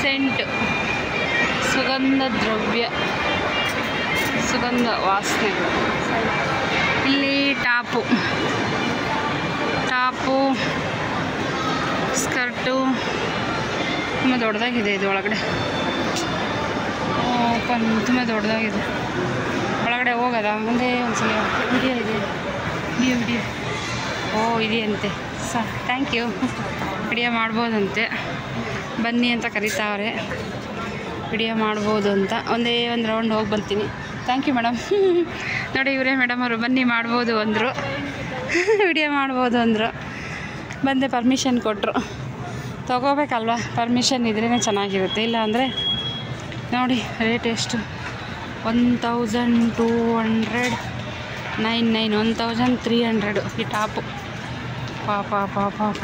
scent ಸುಗಂಧ ದ್ರವ್ಯ ಸುಗಂಧ ವಾಸನೆಗಳು ಇಲ್ಲಿ ಟಾಪು ಟಾಪು ಸ್ಕರ್ಟು ತುಂಬ ದೊಡ್ಡದಾಗಿದೆ ಇದು ಒಳಗಡೆ ಓಪನ್ ತುಂಬ ದೊಡ್ಡದಾಗಿದೆ ಒಳಗಡೆ ಹೋಗೋದಾ ಒಂದೇ ಒಂದ್ಸಲ ವಿಡಿಯೋ ಇದೆ ವಿಡಿಯೋ ವಿಡಿಯೋ ಓ ಇದೆಯಂತೆ ಸ ಥ್ಯಾಂಕ್ ಯು ವಿಡಿಯೋ ಮಾಡ್ಬೋದಂತೆ ಬನ್ನಿ ಅಂತ ಕರೀತಾವ್ರೆ ವಿಡಿಯೋ ಮಾಡ್ಬೋದು ಅಂತ ಒಂದೇ ಒಂದು ರೌಂಡ್ ಹೋಗಿ ಬರ್ತೀನಿ ಥ್ಯಾಂಕ್ ಯು ಮೇಡಮ್ ನೋಡಿ ಇವರೇ ಮೇಡಮ್ ಅವರು ಬನ್ನಿ ಮಾಡ್ಬೋದು ಅಂದರು ವಿಡಿಯೋ ಮಾಡ್ಬೋದು ಅಂದರು ಬಂದೆ ಪರ್ಮಿಷನ್ ಕೊಟ್ಟರು ತೊಗೋಬೇಕಲ್ವ ಪರ್ಮಿಷನ್ ಇದ್ರೇ ಚೆನ್ನಾಗಿರುತ್ತೆ ಇಲ್ಲ ಅಂದರೆ ನೋಡಿ ರೇಟ್ ಎಷ್ಟು one thousand two hundred nine nine one thousand three hundred ಈ ಟಾಪು ಪಾಪ ಪಾಪ ಪಾಪ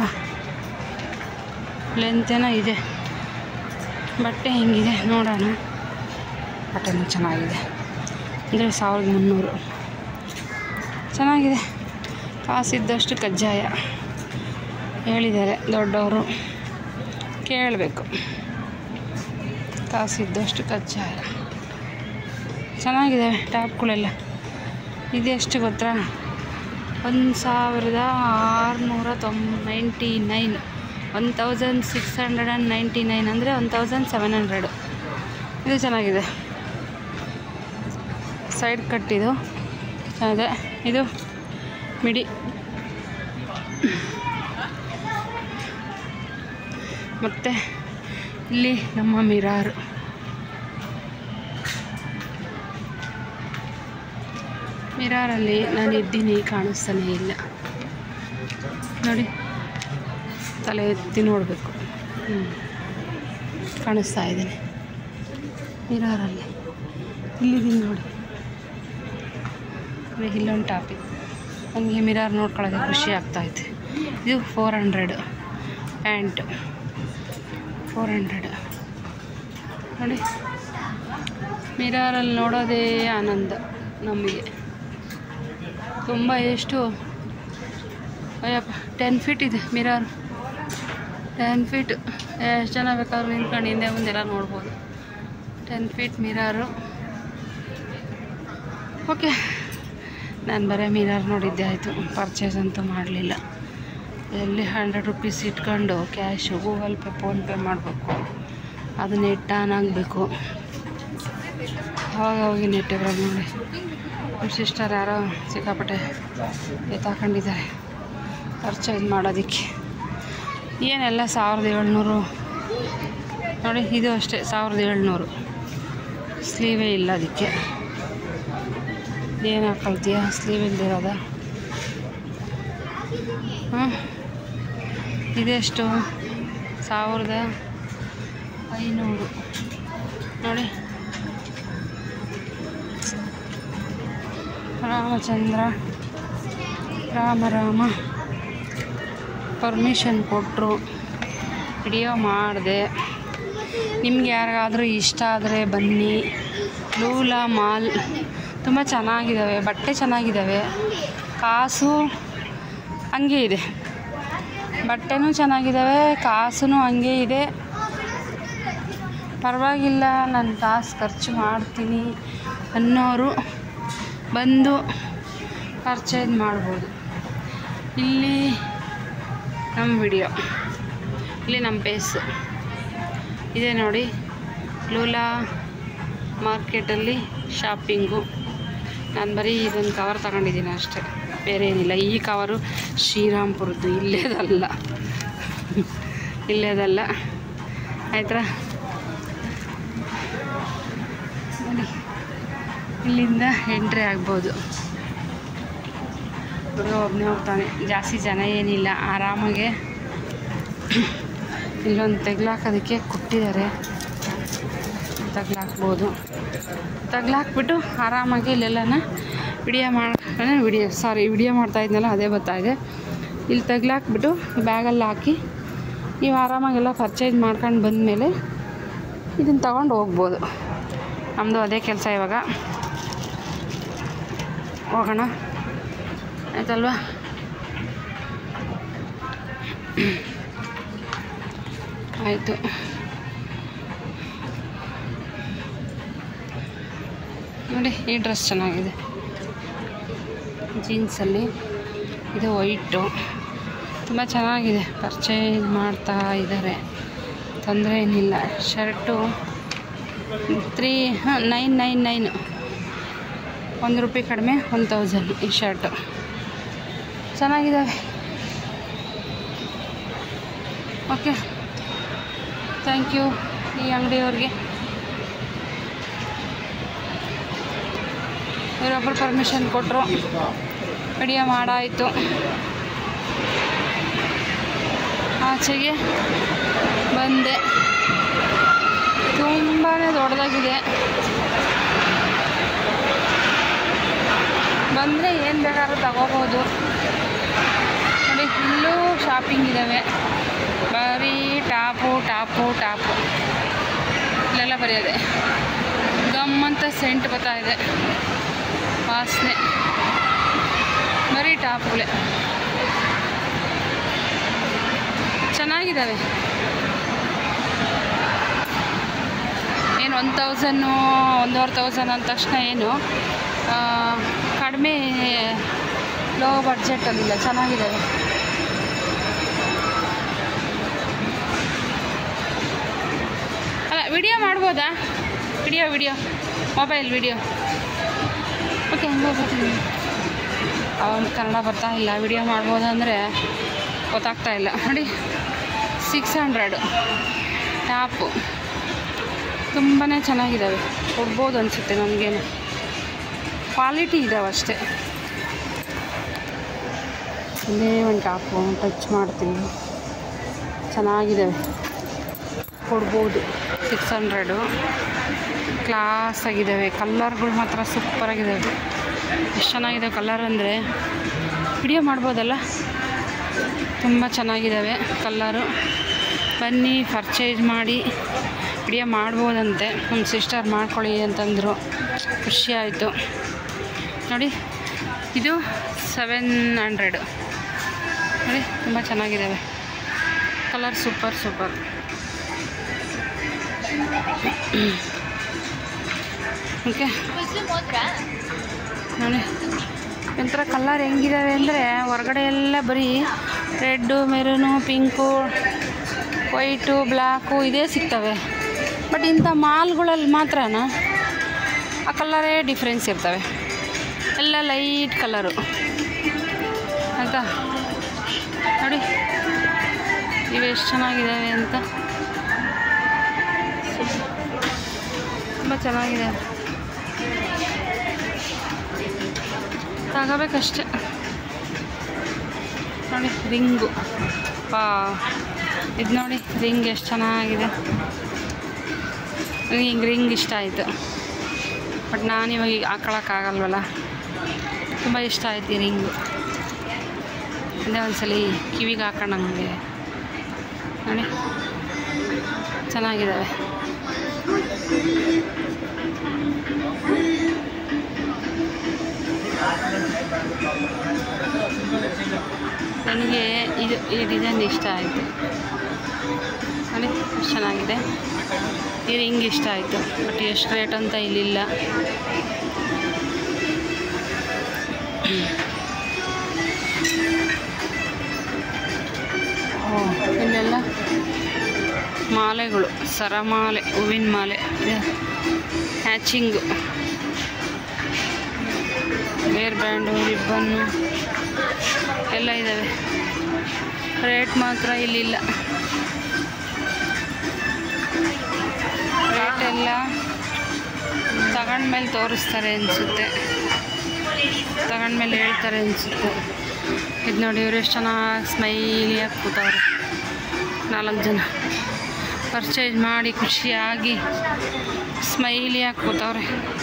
ಲೆಂತೇನೋ ಇದೆ ಬಟ್ಟೆ ಹೆಂಗಿದೆ ನೋಡೋಣ ಬಟ್ಟೆನೂ ಚೆನ್ನಾಗಿದೆ ಅಂದರೆ ಸಾವಿರದ ಮುನ್ನೂರು ಚೆನ್ನಾಗಿದೆ ಕಾಸಿದ್ದಷ್ಟು ಕಜ್ಜಾಯ ಹೇಳಿದ್ದಾರೆ ದೊಡ್ಡವರು ಕೇಳಬೇಕು ಕಾಸಿದ್ದಷ್ಟು ಕಜ್ಜಾಯ ಚೆನ್ನಾಗಿದೆ ಟಾಪ್ಗಳೆಲ್ಲ ಇದೆಷ್ಟು ಗೊತ್ತಾ ಒಂದು ಸಾವಿರದ ಆರುನೂರ ತೊಂಬ ninety nine one thousand six hundred and ninety nine ಅಂದರೆ ಒನ್ ತೌಸಂಡ್ ಸೆವೆನ್ ಹಂಡ್ರೆಡು ಇದು ಚೆನ್ನಾಗಿದೆ ಸೈಡ್ ಕಟ್ಟಿದು ಚೆನ್ನಾಗಿದೆ ಇದು ಮಿಡಿ ಮತ್ತು ಇಲ್ಲಿ ನಮ್ಮ ಮಿರಾರು ಮಿರಾರಲ್ಲಿ ನಾನು ಇದ್ದೀನಿ ಕಾಣಿಸ್ತಾನೆ ಇಲ್ಲ ನೋಡಿ ತಲೆ ಎತ್ತಿ ನೋಡಬೇಕು ಹ್ಞೂ ಕಾಣಿಸ್ತಾ ಇದ್ದೀನಿ ಮಿರಾರಲ್ಲಿ ಇಲ್ಲಿದ್ದೀನಿ ನೋಡಿ ಅದೇ ಇಲ್ಲೊಂದು ಟಾಪಿಕ್ ನನಗೆ ಮಿರಾರ್ ನೋಡ್ಕೊಳ್ಳೋಕೆ ಖುಷಿ ಆಗ್ತಾಯಿದೆ ಇದು four hundred pant four hundred ನೋಡಿ ಮಿರಾರಲ್ಲಿ ನೋಡೋದೇ ಆನಂದ ನಮಗೆ ತುಂಬ ಎಷ್ಟು ಅಯ್ಯಪ್ಪ ಟೆನ್ ಫೀಟ್ ಇದೆ ಮಿರಾರ್ ಟೆನ್ ಫೀಟ್ ಎಷ್ಟು ಜನ ಬೇಕಾದ್ರೂ ನಿಂತ್ಕೊಂಡು ಹಿಂದೆ ಮುಂದೆಲ್ಲ ನೋಡ್ಬೋದು ಟೆನ್ ಫೀಟ್ ಮಿರಾರು ಓಕೆ ನಾನು ಬರೀ ಮಿರಾರ್ ನೋಡಿದ್ದೆ ಆಯಿತು ಪರ್ಚೇಸ್ ಅಂತೂ ಮಾಡಲಿಲ್ಲ ಎಲ್ಲಿ ಹಂಡ್ರೆಡ್ ರುಪೀಸ್ ಇಟ್ಕೊಂಡು ಕ್ಯಾಶು ಗೂಗಲ್ ಪೇ ಫೋನ್ಪೇ ಮಾಡಬೇಕು ಅದು ನೆಟ್ ಆನ್ ಆಗಬೇಕು ಅವಾಗ ಹೋಗಿ ನೆಟ್ ಇರೋದು ನೋಡಿ ನಮ್ಮ ಸಿಸ್ಟರ್ ಯಾರೋ ಸಿಕ್ಕಾಪಟ್ಟೆ ಎತ್ತಾಕೊಂಡಿದ್ದಾರೆ ಪರ್ಚೇಸ್ ಮಾಡೋದಕ್ಕೆ ಏನೆಲ್ಲ ಸಾವಿರದ ಏಳ್ನೂರು ನೋಡಿ ಇದು ಅಷ್ಟೇ ಸಾವಿರದ ಏಳ್ನೂರು ಸ್ಲೀವೇ ಇಲ್ಲ ಅದಕ್ಕೆ ಏನು ಹಾಕೊಳ್ತೀಯ ಸ್ಲೀವ್ ಇಲ್ದಿರೋದ ಹಾಂ ಇದೆಷ್ಟು ಸಾವಿರದ ಐನೂರು ನೋಡಿ ರಾಮಚಂದ್ರ ರಾಮ ರಾಮ ಪರ್ಮಿಷನ್ ಕೊಟ್ಟರು ವಿಡಿಯೋ ಮಾಡಿದೆ ನಿಮ್ಗೆ ಯಾರಿಗಾದರೂ ಇಷ್ಟ ಆದರೆ ಬನ್ನಿ ಲೂಲಾ ಮಾಲ್ ತುಂಬ ಚೆನ್ನಾಗಿದ್ದಾವೆ ಬಟ್ಟೆ ಚೆನ್ನಾಗಿದ್ದಾವೆ ಕಾಸು ಹಂಗೆ ಇದೆ ಬಟ್ಟೆನೂ ಚೆನ್ನಾಗಿದ್ದಾವೆ ಕಾಸು ಹಂಗೆ ಇದೆ ಪರವಾಗಿಲ್ಲ ನಾನು ಕಾಸು ಖರ್ಚು ಮಾಡ್ತೀನಿ ಅನ್ನೋರು ಬಂದು ಪರ್ಚೇಸ್ ಮಾಡ್ಬೋದು ಇಲ್ಲಿ ನಮ್ಮ ವಿಡಿಯೋ ಇಲ್ಲಿ ನಮ್ಮ ಪೇಸು ಇದೆ ನೋಡಿ ಲೂಲಾ ಮಾರ್ಕೆಟಲ್ಲಿ ಶಾಪಿಂಗು ನಾನು ಬರೀ ಇದೊಂದು ಕವರ್ ತಗೊಂಡಿದ್ದೀನಿ ಅಷ್ಟೇ ಬೇರೆ ಏನಿಲ್ಲ ಈ ಕವರು ಶ್ರೀರಾಮ್ಪುರದ್ದು ಇಲ್ಲೇದಲ್ಲ ಇಲ್ಲೇದಲ್ಲ ಆಯ್ತಾ ನೋಡಿ ಇಲ್ಲಿಂದ ಎಂಟ್ರಿ ಆಗ್ಬೋದು ಹುಡುಗ ಒಬ್ಬನೇ ಹೋಗ್ತಾನೆ ಜಾಸ್ತಿ ಜನ ಏನಿಲ್ಲ ಆರಾಮಾಗೆ ಇಲ್ಲೊಂದು ತೆಗ್ಲಾಕೋದಕ್ಕೆ ಕೊಟ್ಟಿದ್ದಾರೆ ತಗ್ಲಾಕ್ಬೋದು ತಗ್ಲಾಕ್ಬಿಟ್ಟು ಆರಾಮಾಗಿ ಇಲ್ಲೆಲ್ಲನ ವಿಡಿಯೋ ಮಾಡಿ ವಿಡಿಯೋ ಸಾರಿ ವಿಡಿಯೋ ಮಾಡ್ತಾ ಇದ್ನಲ್ಲ ಅದೇ ಬರ್ತಾಯಿದೆ ಇಲ್ಲಿ ತಗ್ಲಾಕ್ಬಿಟ್ಟು ಬ್ಯಾಗಲ್ಲಿ ಹಾಕಿ ನೀವು ಆರಾಮಾಗೆಲ್ಲ ಪರ್ಚೇಸ್ ಮಾಡ್ಕೊಂಡು ಬಂದಮೇಲೆ ಇದನ್ನು ತಗೊಂಡು ಹೋಗ್ಬೋದು ನಮ್ಮದು ಅದೇ ಕೆಲಸ ಇವಾಗ ಹೋಗೋಣ ಆಯ್ತಲ್ವಾ ಆಯಿತು ನೋಡಿ ಈ ಡ್ರೆಸ್ ಚೆನ್ನಾಗಿದೆ ಜೀನ್ಸಲ್ಲಿ ಇದು ವೈಟು ತುಂಬ ಚೆನ್ನಾಗಿದೆ ಪರ್ಚೇಸ್ ಮಾಡ್ತಾ ಇದ್ದಾರೆ ತೊಂದರೆ ಏನಿಲ್ಲ ಶರ್ಟು ತ್ರೀ ಹಾಂ ನೈನ್ ನೈನ್ ನೈನು ಒಂದು ರೂಪಾಯಿ ಕಡಿಮೆ ಒನ್ ತೌಸಂಡ್ ಈ ಶರ್ಟು ಚೆನ್ನಾಗಿದ್ದಾವೆ ಓಕೆ ಥ್ಯಾಂಕ್ ಯು ಈ ಅಂಗಡಿಯವ್ರಿಗೆ ಇವರೊಬ್ಬರು ಪರ್ಮಿಷನ್ ಕೊಟ್ಟರು ವಿಡಿಯೋ ಮಾಡಾಯಿತು ಆಚೆಗೆ ಬಂದೆ ತುಂಬಾ ದೊಡ್ಡದಾಗಿದೆ ಬಂದರೆ ಏನು ಬೇಕಾದ್ರೂ ತಗೋಬೋದು ನೋಡಿ ಇಲ್ಲೂ ಶಾಪಿಂಗ್ ಇದ್ದಾವೆ ಬರೀ ಟಾಪು ಟಾಪು ಟಾಪು ಇಲ್ಲೆಲ್ಲ ಬರೆಯೋದೆ ಗಮ್ ಅಂತ ಸೆಂಟ್ ಬರ್ತಾ ಇದೆ ವಾಸನೆ ಬರೀ ಟಾಪ್ಗಳೇ ಚೆನ್ನಾಗಿದ್ದಾವೆ ಏನು ಒನ್ ತೌಸನ್ನು ಒಂದೂವರೆ ತೌಸಂಡ್ ಅಂದ ತಕ್ಷಣ ಏನು ಆ, ಕಡಿಮೆ ಲೋ ಬಡ್ಜೆಟಲ್ಲಿಲ್ಲ ಚೆನ್ನಾಗಿದ್ದಾವೆ ಅಲ್ಲ ವಿಡಿಯೋ ಮಾಡ್ಬೋದಾ video video mobile video okay ಹಂಗೆ ಬರ್ತೀನಿ ಅವನು ಕನ್ನಡ ಬರ್ತಾ ಇಲ್ಲ ವಿಡಿಯೋ ಮಾಡ್ಬೋದು ಅಂದರೆ ಗೊತ್ತಾಗ್ತಾ ಇಲ್ಲ ನೋಡಿ ಸಿಕ್ಸ್ ಹಂಡ್ರೆಡು ಟಾಪು ತುಂಬಾ ಚೆನ್ನಾಗಿದ್ದಾವೆ ಕೊಡ್ಬೋದು ಅನಿಸುತ್ತೆ ನನಗೇನು ಕ್ವಾಲಿಟಿ ಇದ್ದಾವೆ ಅಷ್ಟೇ ಒಂದೇ ಒಂದು ಟಾಪು ಟಚ್ ಮಾಡ್ತೀನಿ ಚೆನ್ನಾಗಿದ್ದಾವೆ ಕೊಡ್ಬೋದು ಸಿಕ್ಸ್ ಹಂಡ್ರೆಡು ಕ್ಲಾಸ್ ಆಗಿದ್ದಾವೆ ಕಲ್ಲರ್ಗಳು ಮಾತ್ರ ಸೂಪರಾಗಿದ್ದಾವೆ ಎಷ್ಟು ಚೆನ್ನಾಗಿದೆ ಕಲರ್ ಅಂದರೆ ವಿಡಿಯೋ ಮಾಡ್ಬೋದಲ್ಲ ತುಂಬ ಚೆನ್ನಾಗಿದ್ದಾವೆ ಕಲ್ಲರು ಬನ್ನಿ ಪರ್ಚೇಸ್ ಮಾಡಿ ವಿಡಿಯೋ ಮಾಡ್ಬೋದಂತೆ ನಮ್ಮ ಸಿಸ್ಟರ್ ಮಾಡ್ಕೊಳ್ಳಿ ಅಂತಂದರು ಖುಷಿ ಆಯಿತು ನೋಡಿ ಇದು ಸೆವೆನ್ ಹಂಡ್ರೆಡು ನೋಡಿ ತುಂಬ ಚೆನ್ನಾಗಿದ್ದಾವೆ ಕಲರ್ ಸೂಪರ್ ಸೂಪರ್ ಓಕೆ ನೋಡಿ ಒಂಥರ ಕಲರ್ ಹೆಂಗಿದಾವೆ ಅಂದರೆ ಹೊರಗಡೆ ಎಲ್ಲ ಬರೀ red maroon pink white black ಇದೇ ಸಿಗ್ತವೆ ಬಟ್ ಇಂಥ ಮಾಲ್ಗಳಲ್ಲಿ ಮಾತ್ರನ ಆ ಕಲರೇ ಡಿಫ್ರೆನ್ಸ್ ಇರ್ತವೆ ಎಲ್ಲ ಲೈಟ್ ಕಲರು ಆಯಿತಾ ನೋಡಿ ಇವು ಎಷ್ಟು ಚೆನ್ನಾಗಿದ್ದಾವೆ ಅಂತ ತುಂಬ ಚೆನ್ನಾಗಿದೆ ತಗೋಬೇಕಷ್ಟೆ ನೋಡಿ ರಿಂಗು ಪಾ ಇದು ನೋಡಿ ರಿಂಗ್ ಎಷ್ಟು ಚೆನ್ನಾಗಿದೆ ಹಿಂಗೆ ರಿಂಗ್ ಇಷ್ಟ ಆಯಿತು ಬಟ್ ನಾನು ಇವಾಗ ಈಗ ಹಾಕೊಳಕ್ಕಾಗಲ್ವಲ್ಲ ತುಂಬ ಇಷ್ಟ ಆಯ್ತು ಈ ರಿಂಗು ಅದೇ ಒಂದ್ಸಲಿ ಕಿವಿಗೆ ಹಾಕೊಂಡಂಗೆ ನೋಡಿ ಚೆನ್ನಾಗಿದ್ದಾವೆ ನನಗೆ ಇದು ಈ ಡಿಸೈನ್ ಇಷ್ಟ ಆಯಿತು ನೋಡಿ ಎಷ್ಟು ಚೆನ್ನಾಗಿದೆ ಈ ರಿಂಗ್ ಇಷ್ಟ ಆಯಿತು ಬಟ್ ಎಷ್ಟು ರೇಟ್ ಅಂತ ಇಲ್ಲಿಲ್ಲ ಓ ಇಲ್ಲೆಲ್ಲ ಮಾಲೆಗಳು ಸರಮಾಲೆ ಹೂವಿನ ಮಾಲೆ ಇದು ಹ್ಯಾಚಿಂಗು ಹೇರ್ ಬ್ಯಾಂಡು ರಿಬ್ಬನ್ನು ಎಲ್ಲ ಇದ್ದಾವೆ ರೇಟ್ ಮಾತ್ರ ಇಲ್ಲಿಲ್ಲ ರೇಟ್ ಎಲ್ಲ ತಗೊಂಡ್ಮೇಲೆ ತೋರಿಸ್ತಾರೆ ಅನಿಸುತ್ತೆ ತಗೊಂಡ್ಮೇಲೆ ಹೇಳ್ತಾರೆ ಅನಿಸುತ್ತೆ ಇದು ನೋಡಿ ಇವ್ರು ಎಷ್ಟು ಚೆನ್ನಾಗಿ ಸ್ಮೈಲಿಯಾಗಿ ಕೂತವ್ರೆ ನಾಲ್ಕು ಜನ ಪರ್ಚೇಸ್ ಮಾಡಿ ಖುಷಿಯಾಗಿ ಸ್ಮೈಲಿಯಾಗಿ ಕೂತವ್ರೆ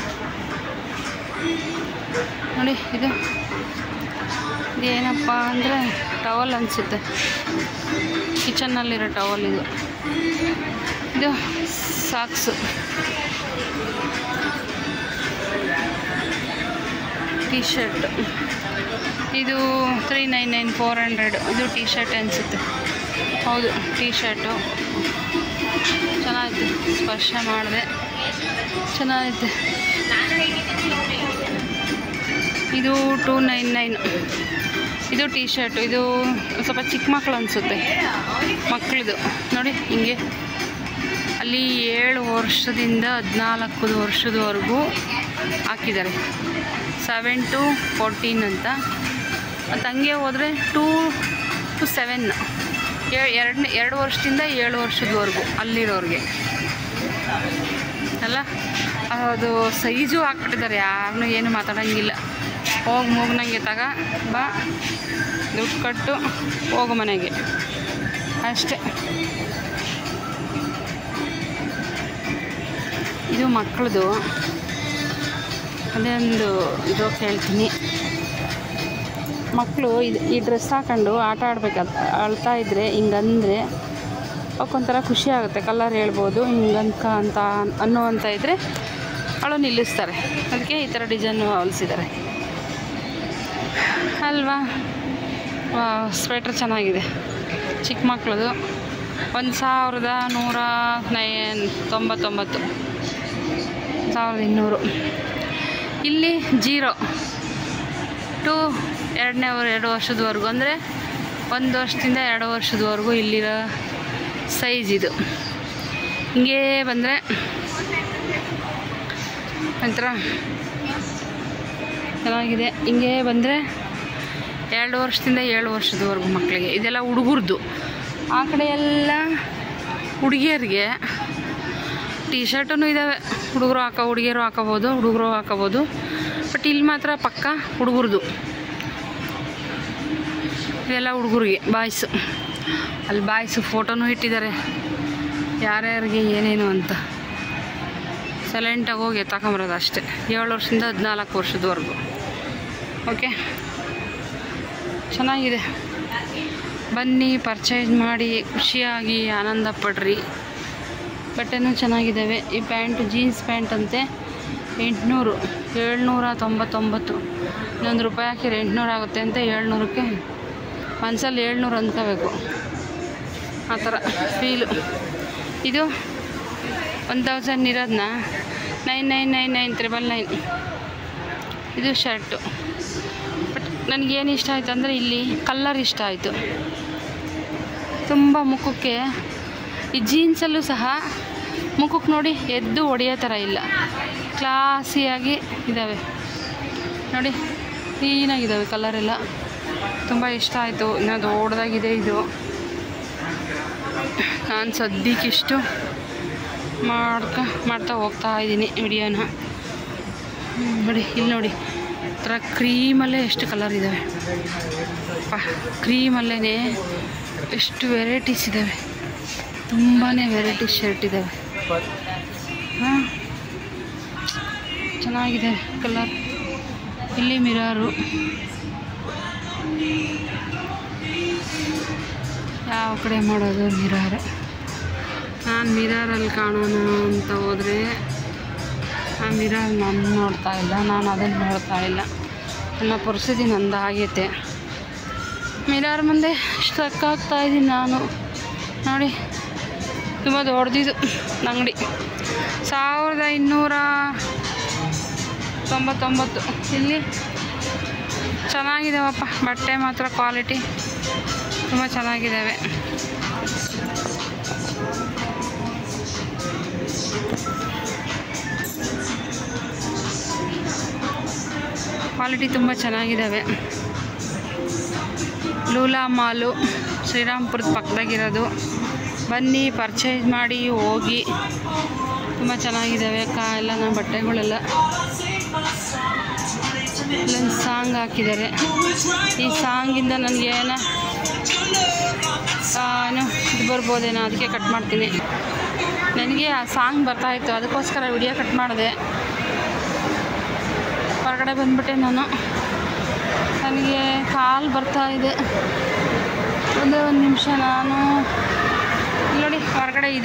ನೋಡಿ ಇದು ಇದೇನಪ್ಪ ಅಂದರೆ ಟವಲ್ ಅನಿಸುತ್ತೆ ಕಿಚನ್ನಲ್ಲಿರೋ ಟವಲ್ ಇದು ಇದು ಸಾಕ್ಸು ಟೀ ಶರ್ಟ್ ಇದು three nine nine four hundred ಇದು ಟೀ ಶರ್ಟ್ ಅನಿಸುತ್ತೆ ಹೌದು ಟೀ ಶರ್ಟು ಚೆನ್ನಾಗಿದೆ ಸ್ಪೈ ಸ್ಪರ್ಶ ಮಾಡಿದೆ ಚೆನ್ನಾಗೈತೆ ಇದು ಟೂ ನೈನ್ ನೈನ್ ಇದು ಟೀ ಶರ್ಟು ಇದು ಸ್ವಲ್ಪ ಚಿಕ್ಕ ಮಕ್ಕಳು ಅನಿಸುತ್ತೆ ಮಕ್ಕಳದು ನೋಡಿ ಹಿಂಗೆ ಅಲ್ಲಿ ಏಳು ವರ್ಷದಿಂದ ಹದಿನಾಲ್ಕು ವರ್ಷದವರೆಗೂ ಹಾಕಿದ್ದಾರೆ ಸೆವೆನ್ ಟು ಫೋರ್ಟೀನ್ ಅಂತ ಮತ್ತು ಹಂಗೆ ಹೋದರೆ ಟೂ ಟು ಸೆವೆನ್ ಎರಡನೇ ಎರಡು ವರ್ಷದಿಂದ ಏಳು ವರ್ಷದವರೆಗೂ ಅಲ್ಲಿರೋರಿಗೆ ಅಲ್ಲ ಅದು ಸೈಜು ಹಾಕ್ಬಿಟ್ಟಿದ್ದಾರೆ ಯಾರನ್ನೂ ಏನು ಮಾತಾಡೋಂಗಿಲ್ಲ ಹೋಗಿ ಮೂಗ್ನಂಗೆ ತಗ ಬಾ ದುಡ್ಡು ಕಟ್ಟು ಹೋಗು ಮನೆಗೆ ಅಷ್ಟೇ ಇದು ಮಕ್ಕಳದು ಅದೇ ಒಂದು ಜೋಕ್ ಹೇಳ್ತೀನಿ ಮಕ್ಕಳು ಇದು ಈ ಡ್ರೆಸ್ ಹಾಕೊಂಡು ಆಟ ಆಡ್ಬೇಕಾದ ಅಳ್ತಾ ಇದ್ದರೆ ಹಿಂಗಂದರೆ ಅವಕ್ಕೊಂಥರ ಖುಷಿ ಆಗುತ್ತೆ ಕಲರ್ ಹೇಳ್ಬೋದು ಹಿಂಗಂತ ಅಂತ ಅನ್ನುವಂಥ ಇದ್ದರೆ ಅವಳು ನಿಲ್ಲಿಸ್ತಾರೆ ಅದಕ್ಕೆ ಈ ಥರ ಡಿಸೈನ್ ಹೊಲಿಸಿದ್ದಾರೆ ಅಲ್ವಾ ಸ್ವೆಟ್ರ್ ಚೆನ್ನಾಗಿದೆ ಚಿಕ್ಕ ಮಕ್ಕಳದು ಒಂದು ಸಾವಿರದ ನೂರ ನೈನ್ ತೊಂಬತ್ತೊಂಬತ್ತು ಸಾವಿರದ ಇನ್ನೂರು ಇಲ್ಲಿ ಜೀರೋ ಟು ಎರಡನೇ ಎರಡು ವರ್ಷದವರೆಗೂ ಅಂದರೆ ಒಂದು ವರ್ಷದಿಂದ ಎರಡು ವರ್ಷದವರೆಗೂ ಇಲ್ಲಿರೋ ಸೈಜ್ ಇದು ಹಿಂಗೇ ಬಂದರೆ ಒಂಥರ ಚೆನ್ನಾಗಿದೆ ಹಿಂಗೆ ಬಂದರೆ ಎರಡು ವರ್ಷದಿಂದ ಏಳು ವರ್ಷದವರೆಗೂ ಮಕ್ಕಳಿಗೆ ಇದೆಲ್ಲ ಹುಡುಗರ್ದು ಆ ಕಡೆ ಎಲ್ಲ ಹುಡುಗಿಯರಿಗೆ ಟೀ ಶರ್ಟೂ ಇದ್ದಾವೆ ಹುಡುಗರು ಹಾಕೋ ಹುಡುಗಿಯರು ಹಾಕೋಬೋದು ಹುಡುಗರು ಹಾಕೋಬೋದು ಬಟ್ ಇಲ್ಲಿ ಮಾತ್ರ ಪಕ್ಕ ಹುಡುಗರ್ದು ಇದೆಲ್ಲ ಹುಡುಗರಿಗೆ ಬಾಯ್ಸು ಅಲ್ಲಿ ಬಾಯ್ಸು ಫೋಟೋನೂ ಇಟ್ಟಿದ್ದಾರೆ ಯಾರ್ಯಾರಿಗೆ ಏನೇನು ಅಂತ ಸೈಲೆಂಟಾಗಿ ಹೋಗಿ ತಗೊಂಬರೋದು ಅಷ್ಟೇ ಏಳು ವರ್ಷದಿಂದ ಹದಿನಾಲ್ಕು ವರ್ಷದವರೆಗೂ ಓಕೆ ಚೆನ್ನಾಗಿದೆ ಬನ್ನಿ ಪರ್ಚೇಸ್ ಮಾಡಿ ಖುಷಿಯಾಗಿ ಆನಂದ ಪಡ್ರಿ ಬಟ್ಟೆನೂ ಚೆನ್ನಾಗಿದ್ದಾವೆ ಈ ಪ್ಯಾಂಟು ಜೀನ್ಸ್ ಪ್ಯಾಂಟ್ ಅಂತೆ ಎಂಟುನೂರು ಏಳ್ನೂರ ತೊಂಬತ್ತೊಂಬತ್ತು ಇನ್ನೊಂದು ರೂಪಾಯಿ ಹಾಕಿದ್ರೆ ಎಂಟುನೂರು ಆಗುತ್ತೆ ಅಂತ ಏಳ್ನೂರಕ್ಕೆ ಮನ್ಸಲ್ಲಿ ಏಳ್ನೂರು ಅಂದ್ಕೋಬೇಕು ಆ ಥರ ಫೀಲು ಇದು ಒನ್ ತೌಸಂಡ್ ಇರೋದನ್ನ nine nine nine nine triple nine ಇದು ಶರ್ಟು ಬಟ್ ನನಗೇನು ಇಷ್ಟ ಆಯಿತು ಅಂದರೆ ಇಲ್ಲಿ ಕಲ್ಲರ್ ಇಷ್ಟ ಆಯಿತು ತುಂಬ ಮುಖಕ್ಕೆ ಈ ಜೀನ್ಸಲ್ಲೂ ಸಹ ಮುಖಕ್ಕೆ ನೋಡಿ ಎದ್ದು ಹೊಡೆಯೋ ಥರ ಇಲ್ಲ ಕ್ಲಾಸಿಯಾಗಿ ಇದ್ದಾವೆ ನೋಡಿ ಕ್ಲೀನಾಗಿದ್ದಾವೆ ಕಲರೆಲ್ಲ ತುಂಬ ಇಷ್ಟ ಆಯಿತು ಇನ್ನೂ ದೊಡ್ಡದಾಗಿದೆ ಇದು ನಾನು ಸದ್ಯಕ್ಕಿಷ್ಟು ಮಾಡ್ಕ ಮಾಡ್ತಾ ಹೋಗ್ತಾ ಇದ್ದೀನಿ ವಿಡಿಯೋನ ಹ್ಮ್, ನೋಡಿ ಇಲ್ಲಿ ನೋಡಿ ಥರ ಕ್ರೀಮಲ್ಲೇ ಎಷ್ಟು ಕಲರ್ ಇದ್ದಾವೆ ಪಾ ಕ್ರೀಮಲ್ಲೇ ಎಷ್ಟು ವೆರೈಟೀಸ್ ಇದ್ದಾವೆ ತುಂಬಾ ವೆರೈಟೀಸ್ ಶರ್ಟ್ ಇದ್ದಾವೆ ಹಾಂ ಚೆನ್ನಾಗಿದೆ ಕಲರ್ ಇಲ್ಲಿ ಮಿರಾರು ಯಾವ ಕಡೆ ಮಾಡೋದು ಮಿರಾರು ನಾನು ಮಿರರಲ್ಲಿ ಕಾಣೋಣ ಅಂತ ಹೋದರೆ ಆ ಮಿರರ್ ನಾನು ನೋಡ್ತಾ ಇಲ್ಲ ನಾನು ಅದನ್ನು ನೋಡ್ತಾ ಇಲ್ಲ ನನ್ನ ಪರಿಸ್ಥಿತಿ ನಂದು ಆಗೈತೆ ಮಿರರ್ ಮುಂದೆ ಸ್ಟ್ರಕ್ ಆಗ್ತಾ ಇದ್ದೀನಿ ನಾನು ನೋಡಿ ತುಂಬ ದೊಡ್ಡದಿದು ಅಂಗಡಿ ಸಾವಿರದ ಇನ್ನೂರ ತೊಂಬತ್ತೊಂಬತ್ತು ಇಲ್ಲಿ ಚೆನ್ನಾಗಿದ್ದಾವಪ್ಪ ಬಟ್ಟೆ ಮಾತ್ರ ಕ್ವಾಲಿಟಿ ತುಂಬ ಚೆನ್ನಾಗಿದ್ದಾವೆ ಕ್ವಾಲಿಟಿ ತುಂಬ ಚೆನ್ನಾಗಿದ್ದಾವೆ ಲೂಲಾ ಮಾಲು ಶ್ರೀರಾಮ್ಪುರದ ಪಕ್ಕದಾಗಿರೋದು ಬನ್ನಿ ಪರ್ಚೇಸ್ ಮಾಡಿ ಹೋಗಿ ತುಂಬ ಚೆನ್ನಾಗಿದ್ದಾವೆ ಕಾ ಎಲ್ಲ ನಮ್ಮ ಬಟ್ಟೆಗಳೆಲ್ಲ ಇಲ್ಲೊಂದು ಸಾಂಗ್ ಹಾಕಿದ್ದಾರೆ ಈ ಸಾಂಗಿಂದ ನನಗೆ ಏನೋ ಆ, ಏನು ಇದು ಬರ್ಬೋದೇನೋ ಅದಕ್ಕೆ ಕಟ್ ಮಾಡ್ತೀನಿ ನನಗೆ ಆ ಸಾಂಗ್ ಬರ್ತಾಯಿತ್ತು ಅದಕ್ಕೋಸ್ಕರ ವಿಡಿಯೋ ಕಟ್ ಮಾಡಿದೆ ಹೊರಗಡೆ ಬಂದ್ಬಿಟ್ಟೆ ನಾನು ನನಗೆ ಕಾಲು ಬರ್ತಾ ಇದೆ ಒಂದೇ ಒಂದು ನಿಮಿಷ ನಾನು ಇಲ್ಲಿ ನೋಡಿ ಹೊರಗಡೆ ಇದು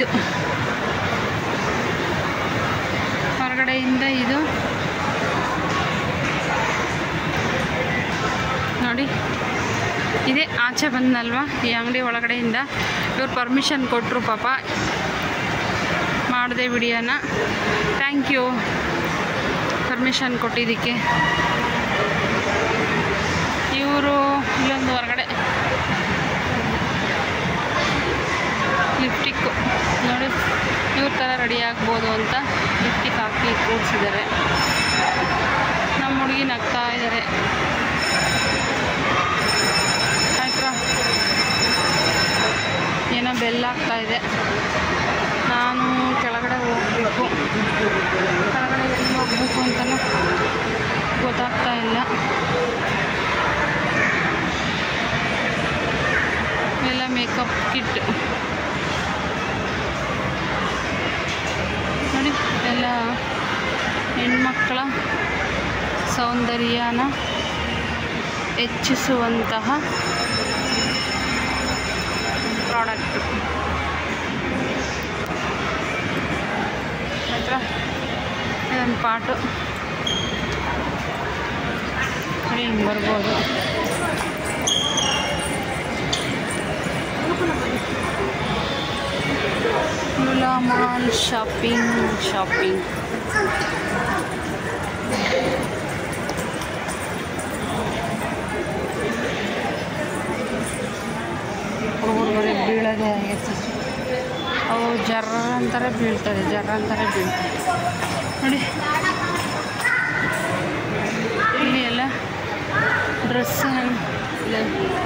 ಹೊರಗಡೆಯಿಂದ ಇದು ನೋಡಿ ಇದೇ ಆಚೆ ಬಂದಲ್ವಾ ಈ ಅಂಗಡಿ ಒಳಗಡೆಯಿಂದ ಇವ್ರು ಪರ್ಮಿಷನ್ ಕೊಟ್ಟರು ಪಾಪ ಮಾಡಿದೆ ವಿಡಿಯೋನ ಥ್ಯಾಂಕ್ ಯು ಪರ್ಮಿಷನ್ ಕೊಟ್ಟಿದ್ದಕ್ಕೆ ಇವರು ಇಲ್ಲೊಂದು ಹೊರಗಡೆ ಲಿಪ್ಟಿಕ್ಕು ನೋಡಿ ಇವ್ರ ಥರ ರೆಡಿ ಆಗ್ಬೋದು ಅಂತ ಲಿಪ್ಟಿಕ್ ಹಾಕಿ ಕೂರಿಸಿದ್ದಾರೆ ನಮ್ಮ ಹುಡುಗಿ ನಗ್ತಾ ಇದ್ದಾರೆ ಆಯ್ತಾ ಏನೋ ಬೆಲ್ಲ ಆಗ್ತಾ ಇದೆ ನಾನು ಕೆಳಗಡೆ ಹೋಗಬೇಕು ಕೆಳಗಡೆ ಎಲ್ಲಿ ಹೋಗಬೇಕು ಅಂತಲೂ ಗೊತ್ತಾಗ್ತಾ ಇಲ್ಲ ಎಲ್ಲ ಮೇಕಪ್ ಕಿಟ್ ನೋಡಿ ಎಲ್ಲ ಹೆಣ್ಮಕ್ಕಳ ಸೌಂದರ್ಯನ ಹೆಚ್ಚಿಸುವಂತಹ ಪ್ರಾಡಕ್ಟ್ ಹತ್ರ ಇದೊಂದು ಪಾಟು ನೋಡಿ ಹಿಂಗೆ ಬರ್ಬೋದು ಲುಲಾ ಮಾಲ್ ಶಾಪಿಂಗ್ ಶಾಪಿಂಗ್ ಹುಡುಗರು ಬರೀ ಬೀಳೋದೇ ಆಗೈತೆ ಅವು ಜರ್ರ ಅಂತಾರೆ ಬೀಳ್ತದೆ ಜರ್ರ ಅಂತಾರೆ ಬೀಳ್ತದೆ ನೋಡಿ ಇಲ್ಲಿ ಎಲ್ಲ ಡ್ರೆಸ್ ಇದೆ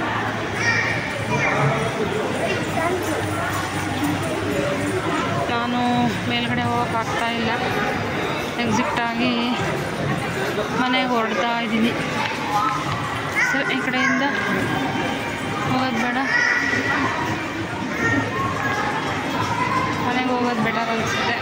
ನಾನು ಮೇಲ್ಗಡೆ ಹೋಗೋಕ್ಕಾಗ್ತಾ ಇಲ್ಲ ಎಕ್ಸಿಟ್ ಆಗಿ ಮನೆಗೆ ಹೊರಡ್ತಾ ಇದ್ದೀನಿ ಸೊ ಈ ಕಡೆಯಿಂದ ಹೋಗೋದು ಬೇಡ ಮನೆಗೆ ಹೋಗೋದು ಬೆಟರ್ ಅನಿಸುತ್ತೆ